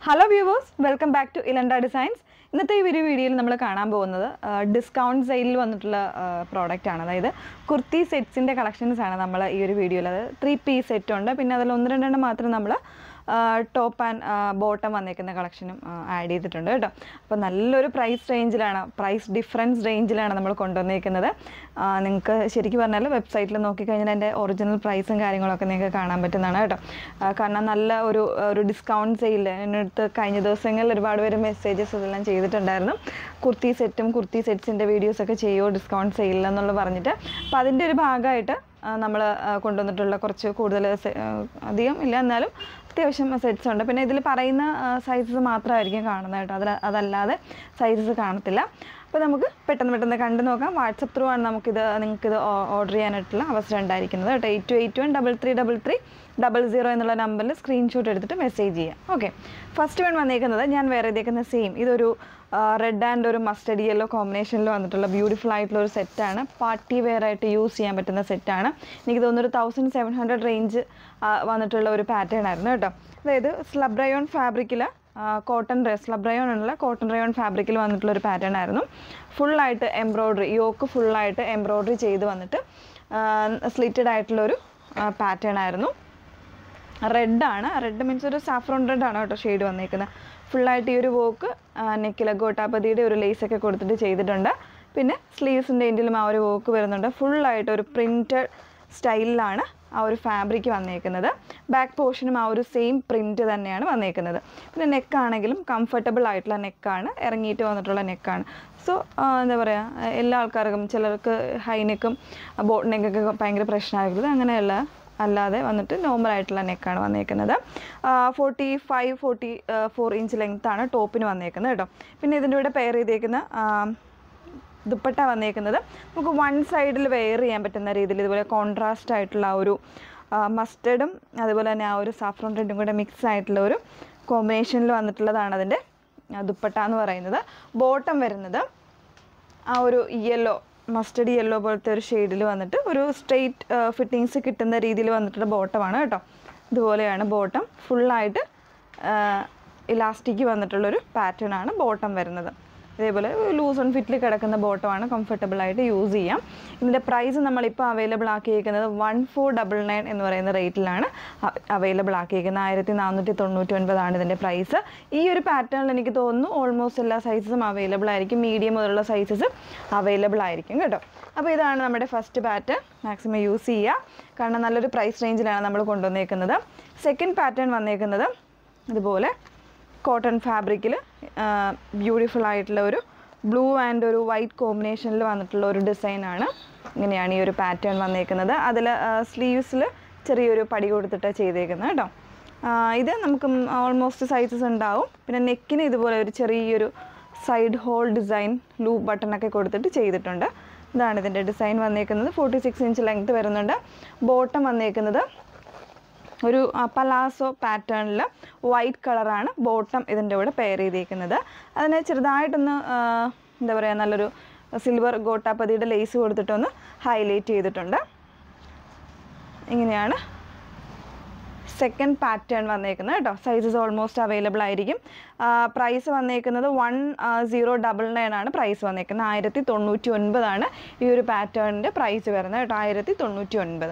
hello viewers welcome back to Elanda designs ഇന്നത്തെ ഈ ഒരു വീഡിയോയിൽ നമ്മൾ കാണാൻ പോകുന്നത് ഡിസ്കൗണ്ട് സെയിലിൽ വന്നിട്ടുള്ള പ്രോഡക്റ്റ് ആണ് അതായത് കുർത്തി സെറ്റ്സിൻ്റെ കളക്ഷൻസ് ആണ് നമ്മൾ ഈ ഒരു വീഡിയോയിൽ അത് ത്രീ പീസ് സെറ്റ് ഉണ്ട് പിന്നെ അതിൽ ഒന്ന് രണ്ടെണ്ണം മാത്രം നമ്മൾ ടോപ്പ് ആൻഡ് ബോട്ടം വന്നേക്കുന്ന കളക്ഷനും ആഡ് ചെയ്തിട്ടുണ്ട് കേട്ടോ അപ്പോൾ നല്ലൊരു പ്രൈസ് റേഞ്ചിലാണ് പ്രൈസ് ഡിഫറൻസ് റേഞ്ചിലാണ് നമ്മൾ കൊണ്ടുവന്നേക്കുന്നത് നിങ്ങൾക്ക് ശരിക്കും പറഞ്ഞാൽ വെബ്സൈറ്റിൽ നോക്കിക്കഴിഞ്ഞാൽ എൻ്റെ ഒറിജിനൽ പ്രൈസും കാര്യങ്ങളൊക്കെ നിങ്ങൾക്ക് കാണാൻ പറ്റുന്നതാണ് കേട്ടോ ആ, കാരണം നല്ല ഒരു ഒരു ഡിസ്കൗണ്ട് സെയിൽ എന്നടുത്ത് കഴിഞ്ഞ ദിവസങ്ങളിൽ ഒരുപാട് പേര് മെസ്സേജസ് ഇതെല്ലാം ചെയ്തിട്ടുണ്ടായിരുന്നു കുർത്തി സെറ്റും കുർത്തി സെറ്റ്സിൻ്റെ വീഡിയോസൊക്കെ ചെയ്യുമോ ഡിസ്കൗണ്ട് സെയിലെന്നുള്ള പറഞ്ഞിട്ട് അപ്പോൾ അതിൻ്റെ ഒരു ഭാഗമായിട്ട് നമ്മൾ കൊണ്ടുവന്നിട്ടുള്ള കുറച്ച് കൂടുതൽ സെ- ആ, അധികം ഇല്ല എന്നാലും അത്യാവശ്യം സെറ്റ്സ് ഉണ്ട് പിന്നെ ഇതിൽ പറയുന്ന സൈസസ് മാത്രമായിരിക്കും കാണുന്നത് കേട്ടോ അതിൽ അതല്ലാതെ സൈസസ് കാണത്തില്ല അപ്പോൾ നമുക്ക് പെട്ടെന്ന് പെട്ടെന്ന് കണ്ടു നോക്കാം വാട്സപ്പ് ത്രൂ ആണ് നമുക്കിത് നിങ്ങൾക്കിത് ഓർഡർ ചെയ്യാനായിട്ടുള്ള അവസരം ഉണ്ടായിരിക്കുന്നത് കേട്ടോ eight two eight one double three double three double zero എന്നുള്ള നമ്പറിൽ സ്ക്രീൻഷോട്ട് എടുത്തിട്ട് മെസ്സേജ് ചെയ്യാം ഓക്കെ ഫസ്റ്റ് വൺ വന്നേക്കുന്നത് ഞാൻ വേറെ ഇതേക്കുന്ന സെയിം ഇതൊരു റെഡ് ആൻഡ് ഒരു മസ്റ്റഡ് യെല്ലോ കോമ്പിനേഷനിൽ വന്നിട്ടുള്ള ബ്യൂട്ടിഫുൾ ആയിട്ടുള്ള ഒരു സെറ്റാണ് പാർട്ടി വെയർ ആയിട്ട് യൂസ് ചെയ്യാൻ പറ്റുന്ന സെറ്റാണ് എനിക്ക് തോന്നുന്നു ഒരു തൗസൻഡ് സെവൻ ഹൺഡ്രഡ് റേഞ്ച് വന്നിട്ടുള്ള ഒരു പാറ്റേൺ ആയിരുന്നു കേട്ടോ അതായത് സ്ലബ് റയോൺ ഫാബ്രിക്കിൽ കോട്ടൺ സ്ലബ് റയോൺ ഉള്ള കോട്ടൺ റയോൺ ഫാബ്രിക്കിൽ വന്നിട്ടുള്ള ഒരു പാറ്റേൺ ആയിരുന്നു ഫുള്ളായിട്ട് എംബ്രോയ്ഡറി യോക്ക് ഫുള്ളായിട്ട് എംബ്രോയ്ഡറി ചെയ്ത് വന്നിട്ട് സ്ലിറ്റഡ് ആയിട്ടുള്ള ഒരു പാറ്റേൺ ആയിരുന്നു റെഡാണ് റെഡ് മീൻസ് ഒരു സാഫ്രോൺ റെഡ് ആണ് കേട്ടോ ഷെയ്ഡ് വന്നേക്കുന്നത് ഫുള്ളായിട്ട് ഈ ഒരു വോക്ക് നെക്കിലെ ഗോട്ടാപ്പതിയുടെ ഒരു ലേസൊക്കെ കൊടുത്തിട്ട് ചെയ്തിട്ടുണ്ട് പിന്നെ സ്ലീവ്സിൻ്റെ എൻഡിലും ആ ഒരു വോക്ക് വരുന്നുണ്ട് ഫുള്ളായിട്ട് ഒരു പ്രിൻറ്റഡ് സ്റ്റൈലിലാണ് ആ ഒരു ഫാബ്രിക് വന്നേക്കുന്നത് ബാക്ക് പോർഷനും ആ ഒരു സെയിം പ്രിൻറ്റ് തന്നെയാണ് വന്നേക്കുന്നത് പിന്നെ നെക്കാണെങ്കിലും കംഫർട്ടബിൾ ആയിട്ടുള്ള നെക്കാണ് ഇറങ്ങിയിട്ട് വന്നിട്ടുള്ള നെക്കാണ് സോ എന്താ പറയുക എല്ലാ ആൾക്കാർക്കും ചിലർക്ക് ഹൈ നെക്കും ബോട്ട് നെക്കൊക്കെ ഭയങ്കര പ്രശ്നമായിരിക്കുന്നത് അങ്ങനെയുള്ള അല്ലാതെ വന്നിട്ട് നോർമൽ ആയിട്ടുള്ള നെക്കാണ് വന്നേക്കുന്നത് forty five forty four inch length ആണ് ടോപ്പിന് വന്നേക്കുന്നത് കേട്ടോ പിന്നെ ഇതിൻ്റെ കൂടെ പെയർ ചെയ്തേക്കുന്ന ആ, ദുപ്പട്ട വന്നേക്കുന്നത് നമുക്ക് വൺ സൈഡിൽ വെയർ ചെയ്യാൻ പറ്റുന്ന രീതിയിൽ ഇതുപോലെ കോൺട്രാസ്റ്റ് ആയിട്ടുള്ള ആ ഒരു മസ്റ്റർഡും അതുപോലെ തന്നെ ആ ഒരു സാഫ്രോൺ റെഡും കൂടെ മിക്സ് ആയിട്ടുള്ള ഒരു കോമ്പിനേഷനിൽ വന്നിട്ടുള്ളതാണ് അതിൻ്റെ ആ, ദുപ്പട്ട എന്ന് പറയുന്നത് ബോട്ടം വരുന്നത് ആ ഒരു യെല്ലോ മസ്റ്റഡ് യെല്ലോ പോലത്തെ ഒരു ഷെയ്ഡിൽ വന്നിട്ട് ഒരു സ്ട്രെയിറ്റ് ഫിറ്റിങ്സ് കിട്ടുന്ന രീതിയിൽ വന്നിട്ടുള്ള ബോട്ടമാണ് കേട്ടോ ഇതുപോലെയാണ് ബോട്ടം ഫുള്ളായിട്ട് ഇലാസ്റ്റിക് വന്നിട്ടുള്ളൊരു പാറ്റേൺ ആണ് ബോട്ടം വരുന്നത് ഇതേപോലെ ലൂസ് ഓൺ ഫിറ്റിൽ കിടക്കുന്ന ബോട്ടമാണ് കംഫർട്ടബിൾ ആയിട്ട് യൂസ് ചെയ്യാം ഇതിൻ്റെ പ്രൈസ് നമ്മളിപ്പോൾ അവൈലബിൾ ആക്കിയിരിക്കുന്നത് വൺ ഫോർ ഡബിൾ നയൻ എന്ന് പറയുന്ന റേറ്റിലാണ് അവൈലബിൾ ആക്കിയിരിക്കുന്നത് ആയിരത്തി നാനൂറ്റി തൊണ്ണൂറ്റി ഒൻപതാണ് ഇതിൻ്റെ പ്രൈസ് ഈ ഒരു പാറ്റേണിൽ എനിക്ക് തോന്നുന്നു ഓൾമോസ്റ്റ് എല്ലാ സൈസസും അവൈലബിൾ ആയിരിക്കും മീഡിയം മുതലുള്ള സൈസസ് അവൈലബിൾ ആയിരിക്കും കേട്ടോ അപ്പോൾ ഇതാണ് നമ്മുടെ ഫസ്റ്റ് പാറ്റേൺ മാക്സിമം യൂസ് ചെയ്യുക കാരണം നല്ലൊരു പ്രൈസ് റേഞ്ചിലാണ് നമ്മൾ കൊണ്ടുവന്നേക്കുന്നത് സെക്കൻഡ് പാറ്റേൺ വന്നേക്കുന്നത് ഇതുപോലെ കോട്ടൺ ഫാബ്രിക്കിൽ ബ്യൂട്ടിഫുൾ ആയിട്ടുള്ള ഒരു ബ്ലൂ ആൻഡ് ഒരു വൈറ്റ് കോമ്പിനേഷനിൽ വന്നിട്ടുള്ള ഒരു ഡിസൈനാണ് ഇങ്ങനെയാണ് ഈ ഒരു പാറ്റേൺ വന്നേക്കുന്നത് അതിൽ സ്ലീവ്സിൽ ചെറിയൊരു പടി കൊടുത്തിട്ട് ചെയ്തേക്കുന്നത് കേട്ടോ ആ, ഇത് നമുക്ക് ഓൾമോസ്റ്റ് സൈസസ് ഉണ്ടാവും പിന്നെ നെക്കിന് ഇതുപോലെ ഒരു ചെറിയൊരു സൈഡ് ഹോൾ ഡിസൈൻ ലൂപ്പ് ബട്ടണൊക്കെ കൊടുത്തിട്ട് ചെയ്തിട്ടുണ്ട് ഇതാണ് ഇതിൻ്റെ ഡിസൈൻ വന്നേക്കുന്നത് ഫോർട്ടി സിക്സ് ഇഞ്ച് ലെങ്ത് വരുന്നുണ്ട് ബോട്ടം വന്നേക്കുന്നത് ഒരു പലാസോ പാറ്റേണിൽ വൈറ്റ് കളറാണ് ബോട്ടം ഇതിൻ്റെ കൂടെ പെയർ ചെയ്തേക്കുന്നത് അതിനെ ചെറുതായിട്ടൊന്ന് ആ, എന്താ പറയുക നല്ലൊരു സിൽവർ ഗോട്ടാപ്പതിയുടെ ലേസ് കൊടുത്തിട്ടൊന്ന് ഹൈലൈറ്റ് ചെയ്തിട്ടുണ്ട് ഇങ്ങനെയാണ് സെക്കൻഡ് പാറ്റേൺ വന്നേക്കുന്നത് കേട്ടോ സൈസസ് ഓൾമോസ്റ്റ് അവൈലബിൾ ആയിരിക്കും പ്രൈസ് വന്നേക്കുന്നത് വൺ സീറോ ഡബിൾ നയൻ ആണ് പ്രൈസ് വന്നേക്കുന്നത് ആയിരത്തി തൊണ്ണൂറ്റി ഒൻപതാണ് ഈ ഒരു പാറ്റേണിൻ്റെ പ്രൈസ് വരുന്നത് കേട്ടോ ആയിരത്തി തൊണ്ണൂറ്റി ഒൻപത്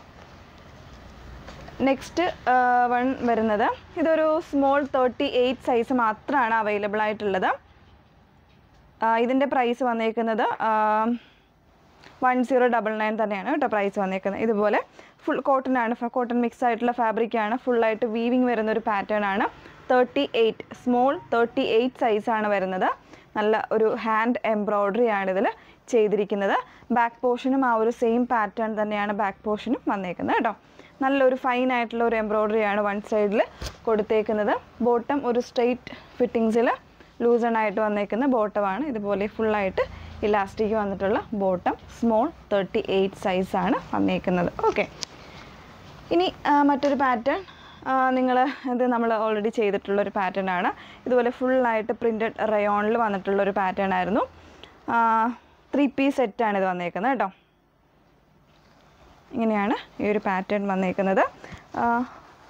നെക്സ്റ്റ് വൺ വരുന്നത് ഇതൊരു സ്മോൾ തേർട്ടി എയ്റ്റ് സൈസ് മാത്രമാണ് അവൈലബിൾ ആയിട്ടുള്ളത് ഇതിൻ്റെ പ്രൈസ് വന്നേക്കുന്നത് വൺ സീറോ ഡബിൾ നയൻ തന്നെയാണ് കേട്ടോ പ്രൈസ് വന്നേക്കുന്നത് ഇതുപോലെ ഫുൾ കോട്ടൺ ആണ് കോട്ടൺ മിക്സ് ആയിട്ടുള്ള ഫാബ്രിക് ആണ് ഫുള്ളായിട്ട് വീവിങ് വരുന്ന ഒരു പാറ്റേൺ ആണ് thirty eight small thirty eight സൈസാണ് വരുന്നത് നല്ല ഒരു ഹാൻഡ് എംബ്രോയ്ഡറി ആണ് ഇതിൽ ചെയ്തിരിക്കുന്നത് ബാക്ക് പോർഷനും ആ ഒരു സെയിം പാറ്റേൺ തന്നെയാണ് ബാക്ക് പോർഷനും വന്നേക്കുന്നത് കേട്ടോ നല്ലൊരു ഫൈൻ ആയിട്ടുള്ള ഒരു എംബ്രോയ്ഡറി ആണ് വൺ സൈഡിൽ കൊടുത്തേക്കുന്നത് ബോട്ടം ഒരു സ്ട്രെയിറ്റ് ഫിറ്റിങ്സിൽ ലൂസൺ ആയിട്ട് വന്നേക്കുന്ന ബോട്ടമാണ് ഇതുപോലെ ഫുള്ളായിട്ട് ഇലാസ്റ്റിക് വന്നിട്ടുള്ള ബോട്ടം സ്മോൾ തേർട്ടി എയ്റ്റ് സൈസാണ് വന്നേക്കുന്നത് ഓക്കെ ഇനി ആ, മറ്റൊരു പാറ്റേൺ നിങ്ങൾ ഇത് നമ്മൾ ഓൾറെഡി ചെയ്തിട്ടുള്ള ഒരു പാറ്റേൺ ആണ് ഇതുപോലെ ഫുള്ളായിട്ട് പ്രിൻറ്റഡ് റയോണിൽ വന്നിട്ടുള്ള ഒരു പാറ്റേൺ ആയിരുന്നു ത്രീ പീസ് സെറ്റാണ് ഇത് വന്നേക്കുന്നത് കേട്ടോ ഇങ്ങനെയാണ് ഈ ഒരു പാറ്റേൺ വന്നേക്കുന്നത്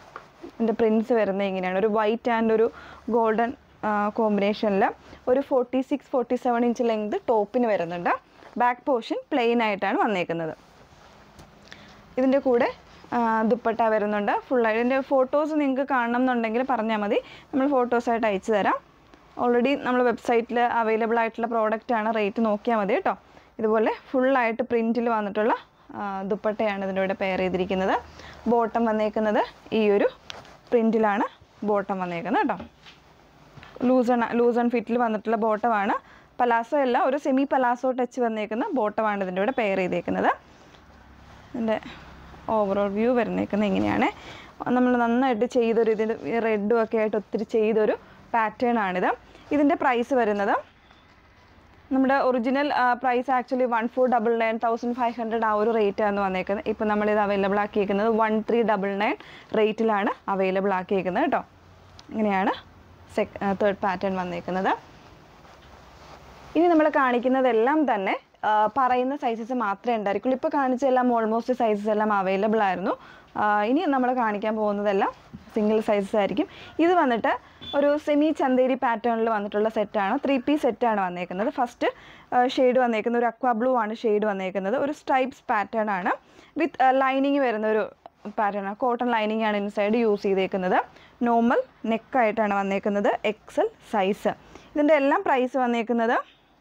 ഇതിൻ്റെ പ്രിൻസ് വരുന്നത് ഇങ്ങനെയാണ് ഒരു വൈറ്റ് ആൻഡ് ഒരു ഗോൾഡൻ കോമ്പിനേഷനിൽ ഒരു forty six forty seven inch length ടോപ്പിന് വരുന്നുണ്ട് ബാക്ക് പോർഷൻ പ്ലെയിൻ ആയിട്ടാണ് വന്നേക്കുന്നത് ഇതിൻ്റെ കൂടെ ആ, ദുപ്പട്ട വരുന്നുണ്ട് ഫുള്ളായിട്ട് ഇതിൻ്റെ ഫോട്ടോസ് നിങ്ങൾക്ക് കാണണം എന്നുണ്ടെങ്കിൽ പറഞ്ഞാൽ മതി നമ്മൾ ഫോട്ടോസായിട്ട് അയച്ചു തരാം ഓൾറെഡി നമ്മൾ വെബ്സൈറ്റിൽ അവൈലബിൾ ആയിട്ടുള്ള പ്രോഡക്റ്റ് ആണ് റേറ്റ് നോക്കിയാൽ മതി കേട്ടോ ഇതുപോലെ ഫുള്ളായിട്ട് പ്രിൻറ്റിൽ വന്നിട്ടുള്ള ആ, ദുപ്പട്ടയാണ് ഇതിൻ്റെ കൂടെ പെയർ ചെയ്തിരിക്കുന്നത് ബോട്ടം വന്നേക്കുന്നത് ഈ ഒരു പ്രിൻറ്റിലാണ് ബോട്ടം വന്നേക്കുന്നത് കേട്ടോ ലൂസൺ ലൂസ് ആൻഡ് ഫിറ്റിൽ വന്നിട്ടുള്ള ബോട്ടമാണ് പലാസോ അല്ല ഒരു സെമി പലാസോ ടച്ച് വന്നേക്കുന്ന ബോട്ടമാണ് ഇതിൻ്റെ കൂടെ പെയർ ചെയ്തേക്കുന്നത് ഇതിൻ്റെ ഓവറോൾ വ്യൂ വരുന്നേക്കുന്നത് ഇങ്ങനെയാണ് നമ്മൾ നന്നായിട്ട് ചെയ്തൊരു ഇതിൻ്റെ റെഡും ഒക്കെ ആയിട്ട് ഒത്തിരി ചെയ്തൊരു പാറ്റേൺ ആണിത് ഇതിൻ്റെ പ്രൈസ് വരുന്നത് നമ്മുടെ original price actually one four double nine thousand five hundred ആ ഒരു റേറ്റാണ് വന്നേക്കുന്നത് ഇപ്പോൾ നമ്മളിത് അവൈലബിൾ ആക്കിയേക്കുന്നത് വൺ ത്രീ ഡബിൾ നയൻ റേറ്റിലാണ് അവൈലബിൾ ആക്കിയേക്കുന്നത് കേട്ടോ ഇങ്ങനെയാണ് സെക് തേർഡ് പാറ്റേൺ വന്നേക്കുന്നത് ഇനി നമ്മൾ കാണിക്കുന്നതെല്ലാം തന്നെ ആ, പറയുന്ന സൈസസ് മാത്രമേ ഉണ്ടായിരിക്കുള്ളൂ ഇപ്പോൾ കാണിച്ചെല്ലാം ഓൾമോസ്റ്റ് സൈസസ് എല്ലാം അവൈലബിൾ ആയിരുന്നു ആ, ഇനി നമ്മൾ കാണിക്കാൻ പോകുന്നതെല്ലാം സിംഗിൾ സൈസസ് ആയിരിക്കും ഇത് വന്നിട്ട് ഒരു സെമി ചന്തേരി പാറ്റേണിൽ വന്നിട്ടുള്ള സെറ്റാണ് ത്രീ പീസ് സെറ്റാണ് വന്നേക്കുന്നത് ഫസ്റ്റ് ഷെയ്ഡ് വന്നേക്കുന്നത് ഒരു അക്വാ ബ്ലൂ ആണ് ഷെയ്ഡ് വന്നേക്കുന്നത് ഒരു സ്ട്രൈപ്സ് പാറ്റേൺ ആണ് വിത്ത് ലൈനിങ് വരുന്ന ഒരു പാറ്റേൺ ആണ് കോട്ടൺ ലൈനിങ് ആണ് ഇൻസൈഡ് യൂസ് ചെയ്തേക്കുന്നത് നോർമൽ നെക്കായിട്ടാണ് വന്നേക്കുന്നത് എക്സൽ സൈസ് ഇതിൻ്റെ എല്ലാം പ്രൈസ് വന്നേക്കുന്നത്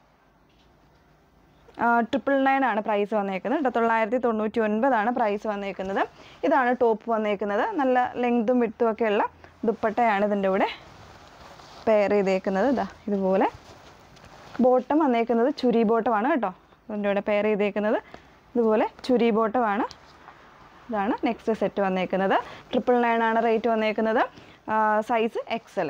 ട്രിപ്പിൾ നയൻ ആണ് പ്രൈസ് വന്നേക്കുന്നത് കേട്ടോ തൊള്ളായിരത്തി തൊണ്ണൂറ്റി ഒൻപതാണ് പ്രൈസ് വന്നേക്കുന്നത് ഇതാണ് ടോപ്പ് വന്നേക്കുന്നത് നല്ല ലെങ്തും വിട്ടും ഒക്കെയുള്ള ദുപ്പട്ടയാണ് ഇതിൻ്റെ കൂടെ പെയർ ചെയ്തേക്കുന്നത് ഇതാ ഇതുപോലെ ബോട്ടം വന്നേക്കുന്നത് ചുരി ബോട്ടമാണ് കേട്ടോ ഇതിൻ്റെ കൂടെ പെയർ ചെയ്തേക്കുന്നത് ഇതുപോലെ ചുരി ബോട്ടമാണ് ഇതാണ് നെക്സ്റ്റ് സെറ്റ് വന്നേക്കുന്നത് ട്രിപ്പിൾ നയൻ ആണ് റേറ്റ് വന്നേക്കുന്നത് സൈസ് എക്സൽ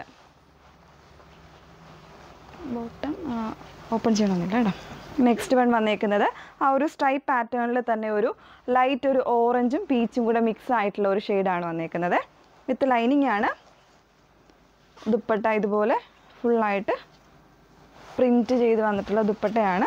ബോട്ടം ഓപ്പൺ ചെയ്യണമെന്നില്ല കേട്ടോ നെക്സ്റ്റ് വൺ വന്നേക്കുന്നത് ആ ഒരു സ്ട്രൈപ്പ് പാറ്റേണിൽ തന്നെ ഒരു ലൈറ്റ് ഒരു ഓറഞ്ചും പീച്ചും കൂടെ മിക്സ് ആയിട്ടുള്ള ഒരു ഷെയ്ഡാണ് വന്നേക്കുന്നത് വിത്ത് ലൈനിങ് ആണ് ദുപ്പട്ട ഇതുപോലെ ഫുള്ളായിട്ട് പ്രിൻറ്റ് ചെയ്ത് വന്നിട്ടുള്ള ദുപ്പട്ടയാണ്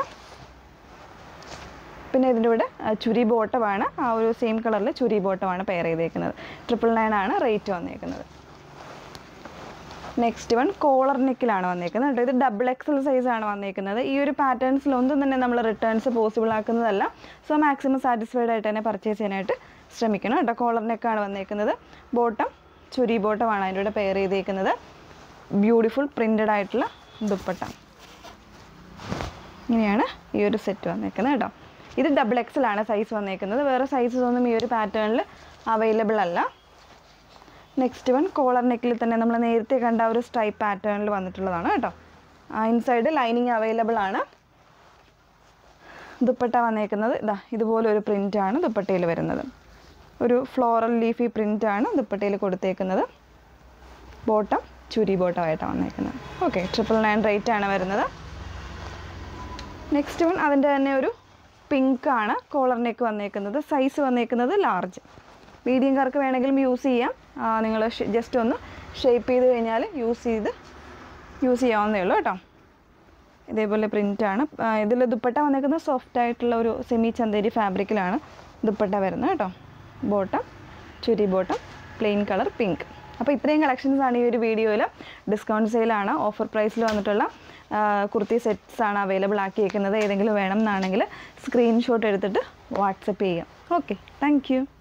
പിന്നെ ഇതിൻ്റെ കൂടെ ആ, ചുരി ബോട്ടമാണ് ആ ഒരു സെയിം കളറിൽ ചുരി ബോട്ടമാണ് പെയർ ചെയ്തേക്കുന്നത് ട്രിപ്പിൾ നയൻ ആണ് റേറ്റ് വന്നേക്കുന്നത് നെക്സ്റ്റ് വൺ കോളർ നെക്കിലാണ് വന്നേക്കുന്നത് കേട്ടോ ഇത് ഡബിൾ എക്സൽ സൈസ് ആണ് വന്നേക്കുന്നത് ഈ ഒരു പാറ്റേൺസിലൊന്നും തന്നെ നമ്മൾ റിട്ടേൺസ് പോസിബിൾ ആക്കുന്നതല്ല സോ മാക്സിമം സാറ്റിസ്ഫൈഡ് ആയിട്ട് തന്നെ പർച്ചേസ് ചെയ്യാനായിട്ട് ശ്രമിക്കണം കേട്ടോ കോളർ നെക്കാണ് വന്നേക്കുന്നത് ബോട്ടം ചുരി ബോട്ടമാണ് അതിൻ്റെ കൂടെ പെയർ ചെയ്തേക്കുന്നത് ബ്യൂട്ടിഫുൾ പ്രിൻറ്റഡ് ആയിട്ടുള്ള ദുപ്പട്ട ഇങ്ങനെയാണ് ഈ ഒരു സെറ്റ് വന്നേക്കുന്നത് കേട്ടോ ഇത് ഡബിൾ എക്സൽ ആണ് സൈസ് വന്നേക്കുന്നത് വേറെ സൈസസ് ഒന്നും ഈ ഒരു പാറ്റേണിൽ അവൈലബിൾ അല്ല നെക്സ്റ്റ് വൺ കോളർ നെക്കിൽ തന്നെ നമ്മൾ നേരത്തെ കണ്ട ആ ഒരു സ്ട്രൈപ്പ് പാറ്റേണിൽ വന്നിട്ടുള്ളതാണ് കേട്ടോ ഇൻസൈഡ് ലൈനിങ് അവൈലബിൾ ആണ് ദുപ്പട്ട വന്നേക്കുന്നത് ഇതാ ഇതുപോലെ ഒരു പ്രിൻ്റാണ് ദുപ്പട്ടയിൽ വരുന്നത് ഒരു ഫ്ലോറൽ ലീഫി പ്രിൻ്റാണ് ദുപ്പട്ടയിൽ കൊടുത്തേക്കുന്നത് ബോട്ടം ചുരി ബോട്ടമായിട്ടാണ് വന്നേക്കുന്നത് ഓക്കെ ട്രിപ്പിൾ നയൻ റേറ്റ് ആണ് വരുന്നത് നെക്സ്റ്റ് വൺ അതിൻ്റെ തന്നെ ഒരു പിങ്ക് ആണ് കോളർ നെക്ക് വന്നേക്കുന്നത് സൈസ് വന്നേക്കുന്നത് ലാർജ് മീഡിയംകാർക്ക് വേണമെങ്കിലും യൂസ് ചെയ്യാം നിങ്ങൾ ജസ്റ്റ് ഒന്ന് ഷേപ്പ് ചെയ്ത് കഴിഞ്ഞാൽ യൂസ് ചെയ്ത് യൂസ് ചെയ്യാവുന്നേ ഉള്ളൂ കേട്ടോ ഇതേപോലെ പ്രിൻ്റാണ് ഇതിൽ ദുപ്പട്ട വന്നേക്കുന്നത് സോഫ്റ്റ് ആയിട്ടുള്ള ഒരു സെമി ചന്തേരി ഫാബ്രിക്കിലാണ് ദുപ്പട്ട വരുന്നത് കേട്ടോ bottom churi bottom plain colour pink അപ്പോൾ ഇത്രയും കളക്ഷൻസ് ആണ് ഈ ഒരു വീഡിയോയിൽ ഡിസ്കൗണ്ട് സെയിലാണ് ഓഫർ പ്രൈസിൽ വന്നിട്ടുള്ള ആ, കുർത്തി സെറ്റ്സ് ആണ് അവൈലബിൾ ആക്കിയേക്കുന്നത് ഏതെങ്കിലും വേണം എന്നാണെങ്കിൽ സ്ക്രീൻഷോട്ട് എടുത്തിട്ട് വാട്സപ്പ് ചെയ്യാം ഓക്കെ താങ്ക് യു